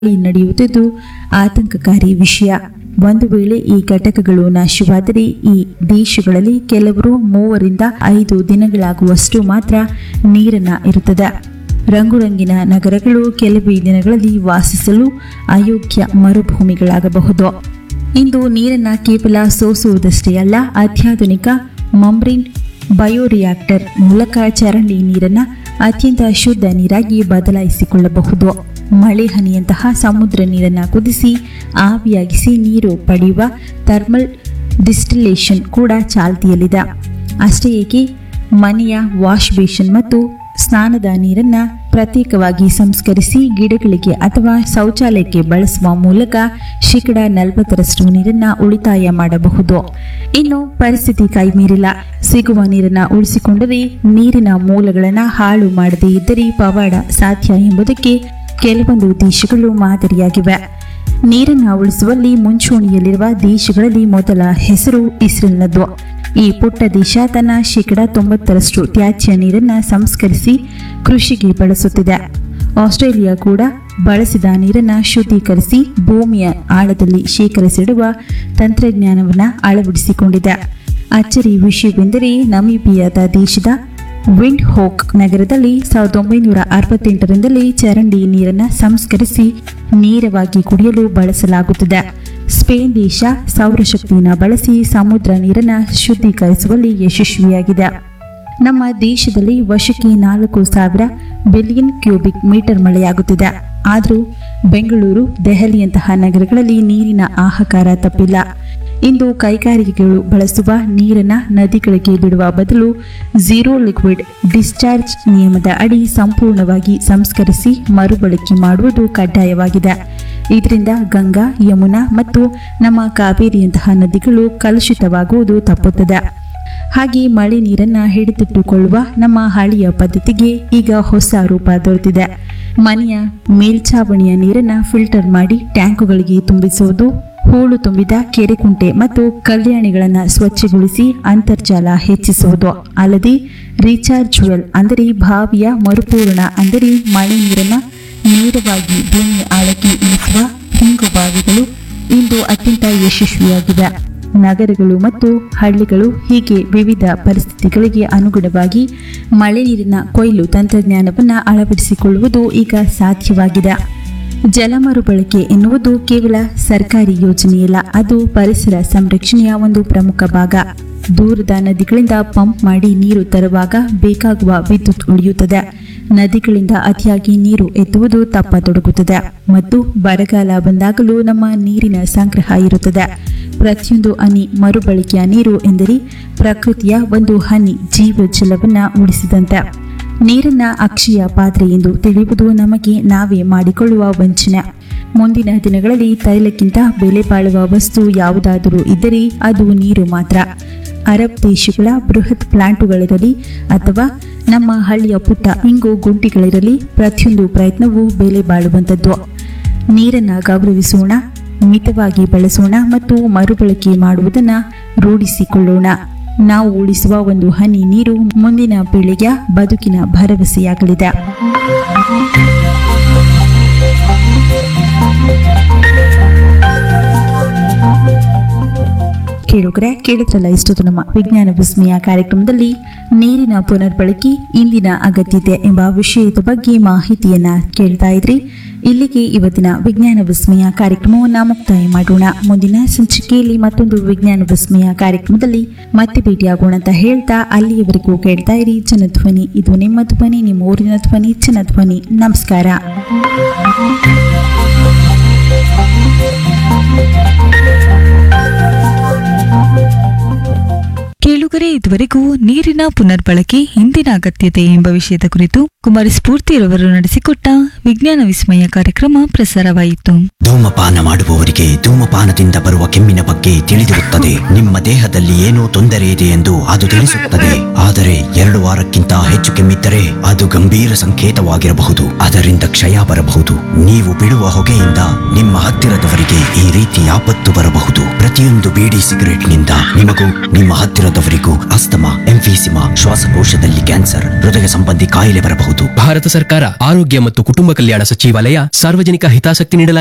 ದಾಳಿ ನಡೆಯುತ್ತಿದ್ದು ಆತಂಕಕಾರಿ ವಿಷಯ ಒಂದು ವೇಳೆ ಈ ಘಟಕಗಳು ನಾಶವಾದರೆ ಈ ದೇಶಗಳಲ್ಲಿ ಕೆಲವರು ಮೂವರಿಂದ ಐದು ದಿನಗಳಾಗುವಷ್ಟು ಮಾತ್ರ ನೀರನ್ನ ಇರುತ್ತದೆ ರಂಗುರಂಗಿನ ನಗರಗಳು ಕೆಲವೇ ದಿನಗಳಲ್ಲಿ ವಾಸಿಸಲು ಅಯೋಗ್ಯ ಮರುಭೂಮಿಗಳಾಗಬಹುದು ಇಂದು ನೀರನ್ನ ಕೇವಲ ಸೋಸುವುದಷ್ಟೇ ಅಲ್ಲ ಅತ್ಯಾಧುನಿಕ ಮಮ್ರಿನ್ ಬಯೋರಿಯಾಕ್ಟರ್ ಮೂಲಕ ಚರಂಡಿ ನೀರನ್ನ ಅತ್ಯಂತ ಶುದ್ಧ ನೀರಾಗಿ ಬದಲಾಯಿಸಿಕೊಳ್ಳಬಹುದು ಮಳೆ ಹನಿಯಂತಹ ಸಮುದ್ರ ನೀರನ್ನು ಕುದಿಸಿ ಆವಿಯಾಗಿಸಿ ನೀರು ಪಡೆಯುವ ಥರ್ಮಲ್ ಡಿಸ್ಟಿಲೇಷನ್ ಕೂಡ ಚಾಲ್ತಿಯಲ್ಲಿದೆ ಅಷ್ಟೇ ಏಕೆ ಮನೆಯ ವಾಶ್ ಬೇಷನ್ ಮತ್ತು ಸ್ನಾನದ ನೀರನ್ನ ಪ್ರತ್ಯೇಕವಾಗಿ ಸಂಸ್ಕರಿಸಿ ಗಿಡಗಳಿಗೆ ಅಥವಾ ಶೌಚಾಲಯಕ್ಕೆ ಬಳಸುವ ಮೂಲಕ ಶೇಕಡ ನಲವತ್ತರಷ್ಟು ನೀರನ್ನ ಉಳಿತಾಯ ಮಾಡಬಹುದು ಇನ್ನು ಪರಿಸ್ಥಿತಿ ಕೈಮೀರಿಲ್ಲ ಸಿಗುವ ನೀರನ್ನ ಉಳಿಸಿಕೊಂಡರೆ ನೀರಿನ ಮೂಲಗಳನ್ನ ಹಾಳು ಮಾಡದೇ ಇದ್ದರೆ ಪವಾಡ ಸಾಧ್ಯ ಎಂಬುದಕ್ಕೆ ಕೆಲವೊಂದು ದೇಶಗಳು ಮಾದರಿಯಾಗಿವೆ ನೀರನ್ನ ಉಳಿಸುವಲ್ಲಿ ಮುಂಚೂಣಿಯಲ್ಲಿರುವ ದೇಶಗಳಲ್ಲಿ ಮೊದಲ ಹೆಸರು ಇಸ್ರೇಲ್ನದ್ದು ಈ ಪುಟ್ಟ ದೇಶ ತನ್ನ ಶೇಕಡ ತೊಂಬತ್ತರಷ್ಟು ತ್ಯಾಜ್ಯ ನೀರನ್ನ ಸಂಸ್ಕರಿಸಿ ಕೃಷಿಗೆ ಬಳಸುತ್ತಿದೆ ಆಸ್ಟ್ರೇಲಿಯಾ ಕೂಡ ಬಳಸಿದ ನೀರನ್ನ ಶುದ್ಧೀಕರಿಸಿ ಭೂಮಿಯ ಆಳದಲ್ಲಿ ಶೇಖರಿಸಿಡುವ ತಂತ್ರಜ್ಞಾನವನ್ನು ಅಳವಡಿಸಿಕೊಂಡಿದೆ ಅಚ್ಚರಿ ವಿಷಯವೆಂದರೆ ನಮೀಬಿಯಾದ ದೇಶದ ವಿಂಡ್ ಹೋಕ್ ನಗರದಲ್ಲಿ ಸಾವಿರದ ಒಂಬೈನೂರ ಅರವತ್ತೆಂಟರಿಂದಲೇ ಚರಂಡಿ ನೀರನ್ನು ಸಂಸ್ಕರಿಸಿ ನೇರವಾಗಿ ಕುಡಿಯಲು ಬಳಸಲಾಗುತ್ತದೆ ಸ್ಪೇನ್ ದೇಶ ಸೌರಶಕ್ತಿಯನ್ನು ಬಳಸಿ ಸಮುದ್ರ ನೀರನ್ನು ಶುದ್ಧೀಕರಿಸುವಲ್ಲಿ ಯಶಸ್ವಿಯಾಗಿದೆ ನಮ್ಮ ದೇಶದಲ್ಲಿ ವರ್ಷಕ್ಕೆ ನಾಲ್ಕು ಸಾವಿರ ಬಿಲಿಯನ್ ಕ್ಯೂಬಿಕ್ ಮೀಟರ್ ಮಳೆಯಾಗುತ್ತಿದೆ ಆದರೂ ಬೆಂಗಳೂರು ದೆಹಲಿಯಂತಹ ನಗರಗಳಲ್ಲಿ ನೀರಿನ ಹಾಹಾಕಾರ ತಪ್ಪಿಲ್ಲ ಇಂದು ಕೈಗಾರಿಕೆಗಳು ಬಳಸುವ ನೀರನ್ನ ನದಿಗಳಿಗೆ ಬಿಡುವ ಬದಲು ಝೀರೋ ಲಿಕ್ವಿಡ್ ಡಿಸ್ಚಾರ್ಜ್ ನಿಯಮದ ಅಡಿ ಸಂಪೂರ್ಣವಾಗಿ ಸಂಸ್ಕರಿಸಿ ಮರುಬಳಕೆ ಮಾಡುವುದು ಕಡ್ಡಾಯವಾಗಿದೆ ಇದರಿಂದ ಗಂಗಾ ಯಮುನಾ ಮತ್ತು ನಮ್ಮ ಕಾವೇರಿಯಂತಹ ನದಿಗಳು ಕಲುಷಿತವಾಗುವುದು ತಪ್ಪುತ್ತದೆ ಹಾಗೆ ಮಳೆ ನೀರನ್ನ ಹಿಡಿದಿಟ್ಟುಕೊಳ್ಳುವ ನಮ್ಮ ಹಳೆಯ ಪದ್ಧತಿಗೆ ಈಗ ಹೊಸ ರೂಪ ದೊರೆತಿದೆ ಮನೆಯ ಮೇಲ್ಛಾವಣಿಯ ನೀರನ್ನ ಫಿಲ್ಟರ್ ಮಾಡಿ ಟ್ಯಾಂಕುಗಳಿಗೆ ತುಂಬಿಸುವುದು ಹೂಳು ತುಂಬಿದ ಕೆರೆಕುಂಟೆ ಮತ್ತು ಕಲ್ಯಾಣಿಗಳನ್ನು ಸ್ವಚ್ಛಗೊಳಿಸಿ ಅಂತರ್ಜಲ ಹೆಚ್ಚಿಸುವುದು ಅಲ್ಲದೆ ರೀಚಾರ್ಜ್ ವೆಲ್ ಅಂದರೆ ಬಾವಿಯ ಮರುಪೂರ್ಣ ಅಂದರೆ ಮಳೆ ನೀರನ್ನ ನೇರವಾಗಿ ಭೂಮಿ ಆಳಕ್ಕೆ ಇಳಿಸುವ ಹಿಂಗು ಬಾವಿಗಳು ಇಂದು ಅತ್ಯಂತ ಯಶಸ್ವಿಯಾಗಿವೆ ನಗರಗಳು ಮತ್ತು ಹಳ್ಳಿಗಳು ಹೀಗೆ ವಿವಿಧ ಪರಿಸ್ಥಿತಿಗಳಿಗೆ ಅನುಗುಣವಾಗಿ ಮಳೆ ನೀರಿನ ಕೊಯ್ಲು ತಂತ್ರಜ್ಞಾನವನ್ನು ಅಳವಡಿಸಿಕೊಳ್ಳುವುದು ಈಗ ಸಾಧ್ಯವಾಗಿದೆ ಜಲ ಮರುಬಳಕೆ ಎನ್ನುವುದು ಕೇವಲ ಸರ್ಕಾರಿ ಯೋಜನೆಯಲ್ಲ ಅದು ಪರಿಸರ ಸಂರಕ್ಷಣೆಯ ಒಂದು ಪ್ರಮುಖ ಭಾಗ ದೂರದ ನದಿಗಳಿಂದ ಪಂಪ್ ಮಾಡಿ ನೀರು ತರುವಾಗ ಬೇಕಾಗುವ ವಿದ್ಯುತ್ ಉಳಿಯುತ್ತದೆ ನದಿಗಳಿಂದ ಅತಿಯಾಗಿ ನೀರು ಎತ್ತುವುದು ತಪ್ಪತೊಡಗುತ್ತದೆ ಮತ್ತು ಬರಗಾಲ ಬಂದಾಗಲೂ ನಮ್ಮ ನೀರಿನ ಸಂಗ್ರಹ ಇರುತ್ತದೆ ಪ್ರತಿಯೊಂದು ಹನಿ ಮರುಬಳಕೆಯ ನೀರು ಎಂದರೆ ಪ್ರಕೃತಿಯ ಒಂದು ಹನಿ ಜೀವ ಜಲವನ್ನ ಉಳಿಸಿದಂತೆ ನೀರನ್ನ ಅಕ್ಷಯ ಪಾತ್ರೆ ಎಂದು ತಿಳಿಯುವುದು ನಮಗೆ ನಾವೇ ಮಾಡಿಕೊಳ್ಳುವ ವಂಚನೆ ಮುಂದಿನ ದಿನಗಳಲ್ಲಿ ತೈಲಕ್ಕಿಂತ ಬೆಲೆ ಬಾಳುವ ವಸ್ತು ಯಾವುದಾದರೂ ಇದ್ದರೆ ಅದು ನೀರು ಮಾತ್ರ ಅರಬ್ ದೇಶಗಳ ಬೃಹತ್ ಪ್ಲಾಂಟುಗಳಿರಲಿ ಅಥವಾ ನಮ್ಮ ಹಳ್ಳಿಯ ಪುಟ್ಟ ಇಂಗು ಗುಂಟಿಗಳಿರಲಿ ಪ್ರತಿಯೊಂದು ಪ್ರಯತ್ನವೂ ಬೆಲೆ ಬಾಳುವಂಥದ್ದು ನೀರನ್ನ ಗೌರವಿಸೋಣ ಮಿತವಾಗಿ ಬಳಸೋಣ ಮತ್ತು ಮರುಬಳಕೆ ಮಾಡುವುದನ್ನು ರೂಢಿಸಿಕೊಳ್ಳೋಣ ನಾವು ಉಳಿಸುವ ಒಂದು ಹನಿ ನೀರು ಮುಂದಿನ ಪೀಳಿಗೆಯ ಬದುಕಿನ ಭರವಸೆಯಾಗಲಿದೆ ಕೇಳುಗರೆ ಕೇಳಿದ್ರಲ್ಲ ಇಷ್ಟೊತ್ತು ನಮ್ಮ ವಿಜ್ಞಾನ ವಿಸ್ಮಯ ಕಾರ್ಯಕ್ರಮದಲ್ಲಿ ನೀರಿನ ಪುನರ್ಬಳಕೆ ಇಂದಿನ ಅಗತ್ಯತೆ ಎಂಬ ವಿಷಯದ ಬಗ್ಗೆ ಮಾಹಿತಿಯನ್ನ ಕೇಳ್ತಾ ಇದ್ರಿ ಇಲ್ಲಿಗೆ ಇವತ್ತಿನ ವಿಜ್ಞಾನ ವಿಸ್ಮಯ ಕಾರ್ಯಕ್ರಮವನ್ನ ಮುಕ್ತಾಯ ಮಾಡೋಣ ಮುಂದಿನ ಸಂಚಿಕೆಯಲ್ಲಿ ಮತ್ತೊಂದು ವಿಜ್ಞಾನ ವಿಸ್ಮಯ ಕಾರ್ಯಕ್ರಮದಲ್ಲಿ ಮತ್ತೆ ಭೇಟಿಯಾಗೋಣ ಅಂತ ಹೇಳ್ತಾ ಅಲ್ಲಿಯವರೆಗೂ ಕೇಳ್ತಾ ಇರಿ ಜನಧ್ವನಿ ಇದು ನಿಮ್ಮ ಧ್ವನಿ ನಿಮ್ಮ ಊರಿನ ಧ್ವನಿ ಜನಧ್ವನಿ ನಮಸ್ಕಾರ ಕೇಳುಗರೆ ಇದುವರೆಗೂ ನೀರಿನ ಪುನರ್ಬಳಕೆ ಇಂದಿನ ಅಗತ್ಯತೆ ಎಂಬ ವಿಷಯದ ಕುರಿತು ಕುಮಾರಿ ಸ್ಫೂರ್ತಿರವರು ನಡೆಸಿಕೊಟ್ಟ ವಿಜ್ಞಾನ ವಿಸ್ಮಯ ಕಾರ್ಯಕ್ರಮ ಪ್ರಸಾರವಾಯಿತು ಧೂಮಪಾನ ಮಾಡುವವರಿಗೆ ಧೂಮಪಾನದಿಂದ ಬರುವ ಕೆಮ್ಮಿನ ಬಗ್ಗೆ ತಿಳಿದಿರುತ್ತದೆ ನಿಮ್ಮ ದೇಹದಲ್ಲಿ ಏನೋ ತೊಂದರೆ ಇದೆ ಎಂದು ಅದು ತಿಳಿಸುತ್ತದೆ ಆದರೆ ಎರಡು ವಾರಕ್ಕಿಂತ ಹೆಚ್ಚು ಕೆಮ್ಮಿದ್ದರೆ ಅದು ಗಂಭೀರ ಸಂಕೇತವಾಗಿರಬಹುದು ಅದರಿಂದ ಕ್ಷಯ ಬರಬಹುದು ನೀವು ಬಿಡುವ ಹೊಗೆಯಿಂದ ನಿಮ್ಮ ಹತ್ತಿರದವರಿಗೆ ಈ ರೀತಿ ಆಪತ್ತು ಬರಬಹುದು ಪ್ರತಿಯೊಂದು ಬೀಡಿ ಸಿಗರೆಟ್ನಿಂದ ನಿಮಗೂ ನಿಮ್ಮ ಹತ್ತಿರದವರಿಗೂ ಆಸ್ತಮಾ ಎಂಫೀಸಿಮಾ ಶ್ವಾಸಕೋಶದಲ್ಲಿ ಕ್ಯಾನ್ಸರ್ ಹೃದಯ ಸಂಬಂಧಿ ಕಾಯಿಲೆ ಬರಬಹುದು ಭಾರತ ಸರ್ಕಾರ ಆರೋಗ್ಯ ಮತ್ತು ಕುಟುಂಬ ಕಲ್ಯಾಣ ಸಚಿವಾಲಯ ಸಾರ್ವಜನಿಕ ಹಿತಾಸಕ್ತಿ ನೀಡಲಾಗಿದೆ